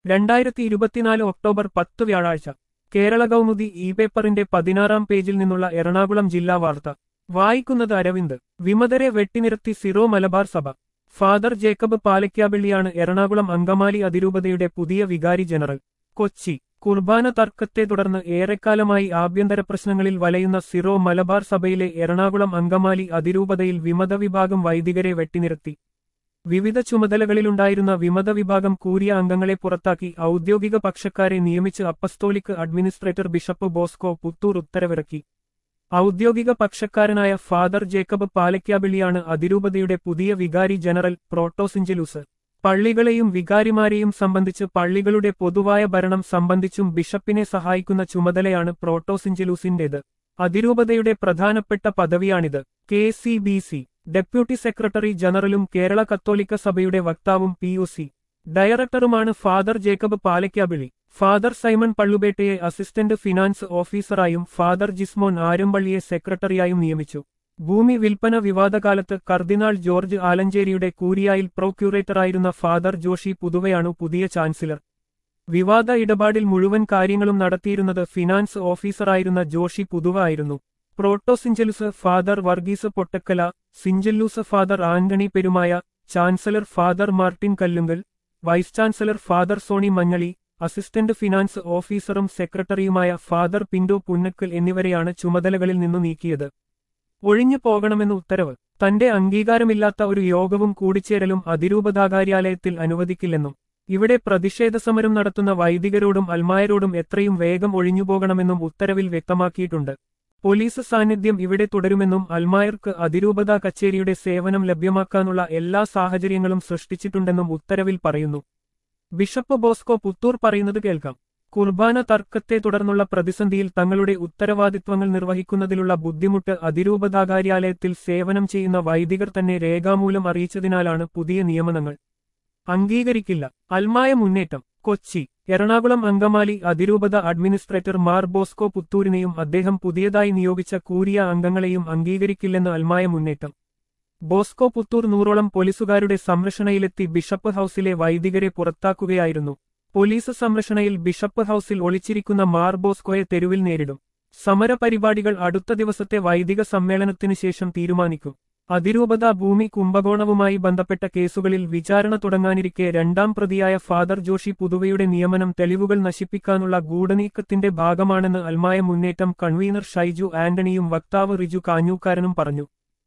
രണ്ടായിരത്തി ഇരുപത്തിനാല് ഒക്ടോബർ പത്ത് വ്യാഴാഴ്ച കേരള കൗമുദി ഇ പേപ്പറിന്റെ പതിനാറാം പേജിൽ നിന്നുള്ള എറണാകുളം ജില്ലാ വാർത്ത വായിക്കുന്നത് അരവിന്ദ് വിമതരെ വെട്ടിനിരത്തി സിറോ മലബാർ സഭ ഫാദർ ജേക്കബ് പാലക്കാബിള്ളിയാണ് എറണാകുളം അങ്കമാലി അതിരൂപതയുടെ പുതിയ വികാരി ജനറൽ കൊച്ചി കുർബാന തർക്കത്തെ തുടർന്ന് ഏറെക്കാലമായി ആഭ്യന്തര പ്രശ്നങ്ങളിൽ വലയുന്ന സിറോ മലബാർ സഭയിലെ എറണാകുളം അങ്കമാലി അതിരൂപതയിൽ വിമത വിഭാഗം വൈദികരെ വെട്ടിനിരത്തി വിവിധ ചുമതലകളിലുണ്ടായിരുന്ന വിമത വിഭാഗം കൂരിയ അംഗങ്ങളെ പുറത്താക്കി ഔദ്യോഗിക പക്ഷക്കാരെ നിയമിച്ച് apostolic administrator bishop Bosco Puthur ഉത്തരവിറക്കി ഔദ്യോഗിക പക്ഷക്കാരനായ ഫാദർ ജേക്കബ് പാലക്കാബിളിയാണ് അതിരൂപതയുടെ പുതിയ വികാരി ജനറൽ പ്രോട്ടോസിഞ്ചലൂസ് പള്ളികളെയും വികാരിമാരെയും സംബന്ധിച്ച് പള്ളികളുടെ പൊതുവായ ഭരണം സംബന്ധിച്ചും ബിഷപ്പിനെ സഹായിക്കുന്ന ചുമതലയാണ് പ്രോട്ടോസിഞ്ചലൂസിന്റേത് അതിരൂപതയുടെ പ്രധാനപ്പെട്ട പദവിയാണിത് K C B C deputy secretary ജനറലും കേരള കത്തോലിക്ക സഭയുടെ വക്താവും പി യു സി ഡയറക്ടറുമാണ് ഫാദർ ജേക്കബ് പാലക്കാബിളി ഫാദർ സൈമൺ പള്ളുബേട്ടയെ അസിസ്റ്റന്റ് ഫിനാൻസ് ഓഫീസറായും ഫാദർ ജിസ്മോൻ ആരംപള്ളിയെ സെക്രട്ടറിയായും നിയമിച്ചു ഭൂമി വിൽപ്പന വിവാദകാലത്ത് കർദിനാൾ ജോർജ് ആലഞ്ചേരിയുടെ കൂരിയായിൽ പ്രൊക്യൂറേറ്ററായിരുന്ന ഫാദർ ജോഷി പുതുവയാണ് പുതിയ ചാൻസലർ വിവാദ ഇടപാടിൽ മുഴുവൻ കാര്യങ്ങളും നടത്തിയിരുന്നത് ഫിനാൻസ് ഓഫീസറായിരുന്ന ജോഷി പുതുവ ആയിരുന്നു പ്രോട്ടോസിഞ്ചലുസ് ഫാദർ വർഗീസ് പൊട്ടക്കല സിഞ്ചല്ലൂസ് father Antony Perumaya chancellor father Martin Kallunkal vice chancellor father Sony Manjaly assistant finance ഓഫീസറും സെക്രട്ടറിയുമായ ഫാദർ പിന്റോ പുന്നക്കൽ എന്നിവരെയാണ് ചുമതലകളിൽ നിന്നു നീക്കിയത് ഒഴിഞ്ഞു പോകണമെന്ന് ഉത്തരവ് തന്റെ അംഗീകാരമില്ലാത്ത ഒരു യോഗവും കൂടിച്ചേരലും അതിരൂപതാകാര്യാലയത്തിൽ അനുവദിക്കില്ലെന്നും ഇവിടെ പ്രതിഷേധ സമരം നടത്തുന്ന വൈദികരോടും അൽമായരോടും എത്രയും വേഗം ഒഴിഞ്ഞുപോകണമെന്നും ഉത്തരവിൽ വ്യക്തമാക്കിയിട്ടുണ്ട് പോലീസ് സാന്നിധ്യം ഇവിടെ തുടരുമെന്നും അൽമായർക്ക് അതിരൂപതാ കച്ചേരിയുടെ സേവനം ലഭ്യമാക്കാനുള്ള എല്ലാ സാഹചര്യങ്ങളും സൃഷ്ടിച്ചിട്ടുണ്ടെന്നും ഉത്തരവിൽ പറയുന്നു ബിഷപ്പ് ബോസ്കോ പുത്തൂർ പറയുന്നത് കേൾക്കാം കുർബാന തർക്കത്തെ തുടർന്നുള്ള പ്രതിസന്ധിയിൽ തങ്ങളുടെ ഉത്തരവാദിത്വങ്ങൾ നിർവഹിക്കുന്നതിലുള്ള ബുദ്ധിമുട്ട് അതിരൂപതാകാര്യാലയത്തിൽ സേവനം ചെയ്യുന്ന വൈദികർ തന്നെ രേഖാമൂലം അറിയിച്ചതിനാലാണ് പുതിയ നിയമനങ്ങൾ അംഗീകരിക്കില്ല അൽമായ മുന്നേറ്റം കൊച്ചി എറണാകുളം അങ്കമാലി അതിരൂപത അഡ്മിനിസ്ട്രേറ്റർ മാർ ബോസ്കോ പുത്തൂരിനെയും അദ്ദേഹം പുതിയതായി നിയോഗിച്ച കൂരിയ അംഗങ്ങളെയും അംഗീകരിക്കില്ലെന്ന് അൽമായ മുന്നേറ്റം ബോസ്കോ പുത്തൂർ നൂറോളം പോലീസുകാരുടെ സംരക്ഷണയിലെത്തി ബിഷപ്പ് ഹൌസിലെ വൈദികരെ പുറത്താക്കുകയായിരുന്നു പോലീസ് സംരക്ഷണയിൽ ബിഷപ്പ് ഹൌസിൽ ഒളിച്ചിരിക്കുന്ന മാർ ബോസ്കോയെ തെരുവിൽ നേരിടും സമരപരിപാടികൾ അടുത്ത ദിവസത്തെ വൈദിക സമ്മേളനത്തിനു ശേഷം തീരുമാനിക്കും അതിരൂപത ഭൂമി കുംഭകോണവുമായി ബന്ധപ്പെട്ട കേസുകളിൽ വിചാരണ തുടങ്ങാനിരിക്കെ രണ്ടാം പ്രതിയായ ഫാദർ ജോഷി പുതുവയുടെ നിയമനം തെളിവുകൾ നശിപ്പിക്കാനുള്ള ഗൂഢനീക്കത്തിന്റെ ഭാഗമാണെന്ന് അൽമായ മുന്നേറ്റം കൺവീനർ ഷൈജു ആന്റണിയും വക്താവ് റിജു കാഞ്ഞൂക്കാരനും പറഞ്ഞു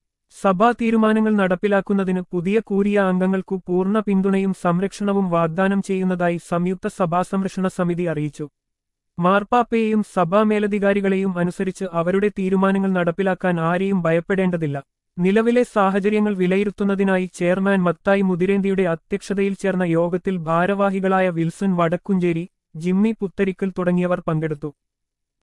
സഭാ തീരുമാനങ്ങൾ നടപ്പിലാക്കുന്നതിന് പുതിയ കൂരിയ അംഗങ്ങൾക്കു പൂർണ്ണ പിന്തുണയും സംരക്ഷണവും വാഗ്ദാനം ചെയ്യുന്നതായി സംയുക്ത സഭാ സംരക്ഷണ സമിതി അറിയിച്ചു മാർപ്പാപ്പയെയും സഭാ മേലധികാരികളെയും അനുസരിച്ച് അവരുടെ തീരുമാനങ്ങൾ നടപ്പിലാക്കാൻ ആരെയും ഭയപ്പെടേണ്ടതില്ല നിലവിലെ സാഹചര്യങ്ങൾ വിലയിരുത്തുന്നതിനായി ചെയർമാൻ മത്തായി മുതിരേന്തിയുടെ അധ്യക്ഷതയിൽ ചേർന്ന യോഗത്തിൽ ഭാരവാഹികളായ വിൽസൺ വടക്കുംചേരി ജിമ്മി പുത്തരിക്കൽ തുടങ്ങിയവർ പങ്കെടുത്തു